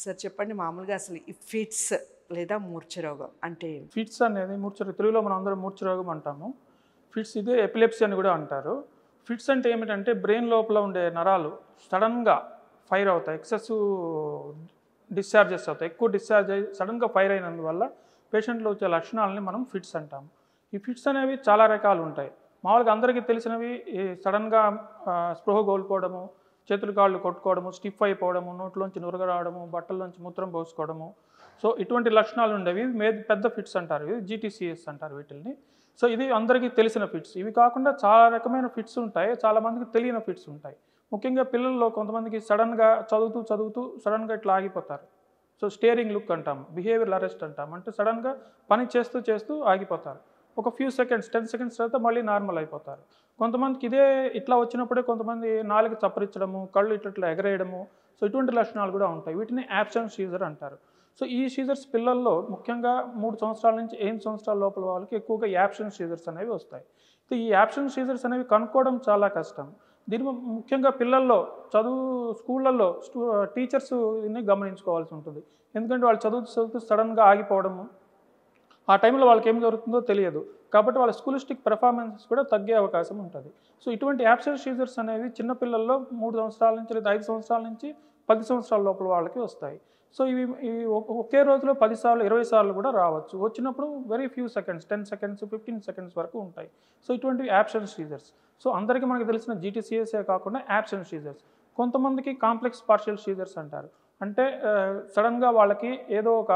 Sir చెప్పండి మామూలుగా అసలు ఈ ఫిట్స్ లేదా మూర్ఛ రోగం అంటే ఏమి? ఫిట్స్ అనేది మూర్ఛ తెలుగులో మనం అందరం మూర్ఛ రోగం అంటాము ఫిట్స్ ఇదే ఎపిలెప్సీ అని కూడా అంటారు ఫిట్స్ అంటే ఏమిటంటే బ్రెయిన్ లోపల ఉండే నరాలు సడన్గా ఫైర్ అవుతాయి ఎక్సెస్ డిశ్చార్జెస్ అవుతాయి ఎక్కువ డిశ్చార్జ్ అయ్యి సడన్గా ఫైర్ అయినందువల్ల పేషెంట్లో వచ్చే లక్షణాలని మనం ఫిట్స్ అంటాము ఈ ఫిట్స్ అనేవి చాలా రకాలు ఉంటాయి మామూలుగా అందరికీ తెలిసినవి ఈ సడన్గా ఆ, స్పృహ కోల్పోవడము చేతులు కాళ్ళు కొట్టుకోవడము స్టిఫ్ అయిపోవడము నోట్లోంచి నురగ రావడము బట్టల్లోంచి మూత్రం పోసుకోవడము సో ఇటువంటి లక్షణాలు ఉండేవి ఇవి మే పెద్ద ఫిట్స్ అంటారు ఇవి జీటీసీఎస్ అంటారు వీటిని సో ఇది అందరికీ తెలిసిన ఫిట్స్ ఇవి కాకుండా చాలా రకమైన ఫిట్స్ ఉంటాయి చాలా మందికి తెలియని ఫిట్స్ ఉంటాయి ముఖ్యంగా పిల్లల్లో కొంతమందికి సడన్గా చదువుతూ చదువుతూ సడన్గా ఇట్లా ఆగిపోతారు సో స్టేరింగ్ లుక్ అంటాం బిహేవియర్ అరెస్ట్ అంటాం అంటే సడన్గా పని చేస్తూ చేస్తూ ఆగిపోతారు ఒక ఫ్యూ సెకండ్స్ టెన్ సెకండ్స్ తర్వాత మళ్ళీ నార్మల్ అయిపోతారు కొంతమందికి ఇదే ఇట్లా వచ్చినప్పుడే కొంతమంది నాలుగు చప్పరించడము కళ్ళు ఇట్లా ఇట్లా ఎగరేయడము సో ఇటువంటి లక్షణాలు కూడా ఉంటాయి వీటిని యాబ్సెంట్ సీజర్ అంటారు సో ఈ సీజర్స్ పిల్లల్లో ముఖ్యంగా మూడు సంవత్సరాల నుంచి ఎనిమిది సంవత్సరాల లోపల వాళ్ళకి ఎక్కువగా యాబ్సెంట్ సీజర్స్ అనేవి వస్తాయి సో ఈ యాబ్సెంట్ సీజర్స్ అనేవి కనుక్కోవడం చాలా కష్టం దీని ముఖ్యంగా పిల్లల్లో చదువు స్కూళ్ళల్లో స్టూ టీచర్స్ దీన్ని గమనించుకోవాల్సి ఉంటుంది ఎందుకంటే వాళ్ళు చదువుతూ చదువుతూ సడన్గా ఆగిపోవడము ఆ టైంలో వాళ్ళకి ఏం జరుగుతుందో తెలియదు కాబట్టి వాళ్ళ స్కూలిస్టిక్ పెర్ఫార్మెన్సెస్ కూడా తగ్గే అవకాశం ఉంటుంది సో ఇటువంటి యాబ్సెంట్ సీజర్స్ అనేవి చిన్నపిల్లల్లో మూడు సంవత్సరాల నుంచి లేదా ఐదు సంవత్సరాల నుంచి పది సంవత్సరాల లోపల వాళ్ళకి వస్తాయి సో ఇవి ఇవి ఒక- ఒకే రోజులో పది సార్లు ఇరవై సార్లు కూడా రావచ్చు వచ్చినప్పుడు very few seconds ten seconds fifteen seconds వరకు ఉంటాయి సో ఇటువంటి యాబ్సెంట్ సీజర్స్ సో అందరికీ మనకు తెలిసిన జీటీసీఎస్ఏ కాకుండా యాబ్సెంట్ సీజర్స్ కొంతమందికి కాంప్లెక్స్ పార్షియల్ సీజర్స్ అంటారు అంటే సడన్గా వాళ్ళకి ఏదో ఒక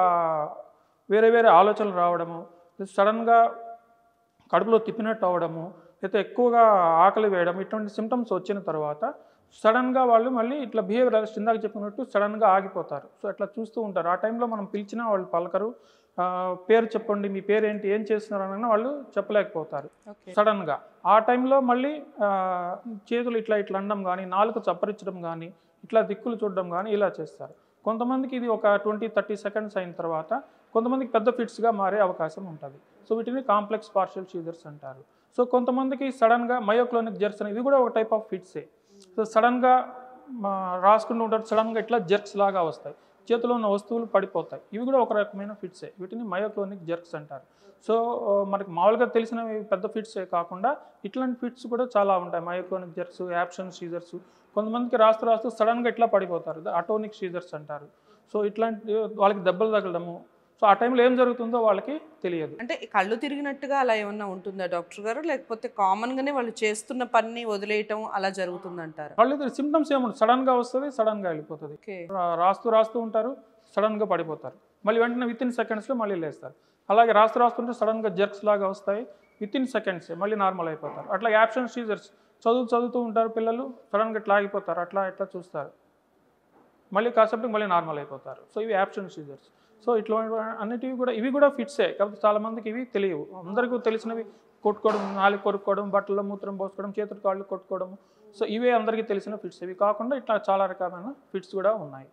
వేరే వేరే ఆలోచనలు రావడము సడన్గా కడుపులో తిప్పినట్టు అవ్వడము లేకపోతే ఎక్కువగా ఆకలి వేయడం ఇటువంటి సిమ్టమ్స్ వచ్చిన తర్వాత సడన్గా వాళ్ళు మళ్ళీ ఇట్లా బిహేవియర్ అరెస్ట్ ఇందాక చెప్పినట్టు సడన్గా ఆగిపోతారు సో అట్లా చూస్తూ ఉంటారు ఆ టైంలో మనం పిలిచినా వాళ్ళు పలకరు ఆ, పేరు చెప్పండి మీ పేరు ఏంటి ఏం చేస్తున్నారు అనగా వాళ్ళు చెప్పలేకపోతారు ఓకే సడన్గా ఆ టైంలో మళ్ళీ ఆ, చేతులు ఇట్లా ఇట్లా అనడం కానీ నాలుక చప్పరించడం కానీ ఇట్లా దిక్కులు చూడడం కానీ ఇలా చేస్తారు కొంతమందికి ఇది ఒక ట్వంటీ థర్టీ సెకండ్స్ అయిన తర్వాత కొంతమందికి పెద్ద ఫిట్స్గా మారే అవకాశం ఉంటుంది సో వీటిని కాంప్లెక్స్ పార్షియల్ సీజర్స్ అంటారు సో కొంతమందికి సడన్గా మయోక్లోనిక్ జెర్క్స్ అని ఇది కూడా ఒక టైప్ ఆఫ్ ఫిట్సే సో సడన్గా రాసుకుంటూ ఉంటారు సడన్గా ఇట్లా జెర్క్స్ లాగా వస్తాయి చేతిలో ఉన్న వస్తువులు పడిపోతాయి ఇవి కూడా ఒక రకమైన ఫిట్సే వీటిని మయోక్లోనిక్ జెర్క్స్ అంటారు సో ఆ, మనకి మామూలుగా తెలిసినవి పెద్ద ఫిట్సే కాకుండా ఇట్లాంటి ఫిట్స్ కూడా చాలా ఉంటాయి మయోక్లోనిక్ జెర్క్స్ యాప్షన్ సీజర్స్ కొంతమందికి రాస్తూ రాస్తూ సడన్గా ఇట్లా పడిపోతారు అటోనిక్ సీజర్స్ అంటారు సో ఇట్లాంటి వాళ్ళకి దెబ్బలు తగలడము సో ఆ టైంలో ఏం జరుగుతుందో వాళ్ళకి తెలియదు అంటే ఈ కళ్ళు తిరిగినట్టుగా అలా ఏమన్నా ఉంటుందా డాక్టర్ గారు లేకపోతే కామన్ గానే వాళ్ళు చేస్తున్న పని వదిలేయటం అలా జరుగుతుందంటారా వాళ్ళు సిమ్టమ్స్ ఏముంటుంది సడన్గా వస్తుంది సడన్గా వెళ్ళిపోతుంది ఓకే రా- రాస్తూ రాస్తూ ఉంటారు సడన్గా పడిపోతారు మళ్ళీ వెంటనే విత్ ఇన్ సెకండ్స్లో మళ్ళీ లేస్తారు అలాగే రాస్తూ రాస్తుంటే సడన్గా జర్క్స్ లాగా వస్తాయి విత్ ఇన్ సెకండ్స్ మళ్ళీ నార్మల్ అయిపోతారు అట్లా యాబ్సెంట్ సీజర్స్ చదువు చదువుతూ ఉంటారు పిల్లలు సడన్గా ఇట్లా ఆగిపోతారు అట్లా ఇట్లా చూస్తారు మళ్ళీ కాసేపటికి మళ్ళీ నార్మల్ అయిపోతారు సో ఇవి యాబ్సెంట్ సీజర్స్ సో ఇట్లా అన్నిటివి కూడా ఇవి కూడా ఫిట్సే కాకపోతే చాలా మందికి ఇవి తెలియవు అందరికీ తెలిసినవి కొట్టుకోవడం నాలుగు కొరుక్కోవడం బట్టల్లో మూత్రం పోసుకోవడం చేతులు కాళ్ళు కొట్టుకోవడం సో ఇవే అందరికీ తెలిసిన ఫిట్స్ ఇవి కాకుండా ఇట్లా చాలా రకమైన ఫిట్స్ కూడా ఉన్నాయి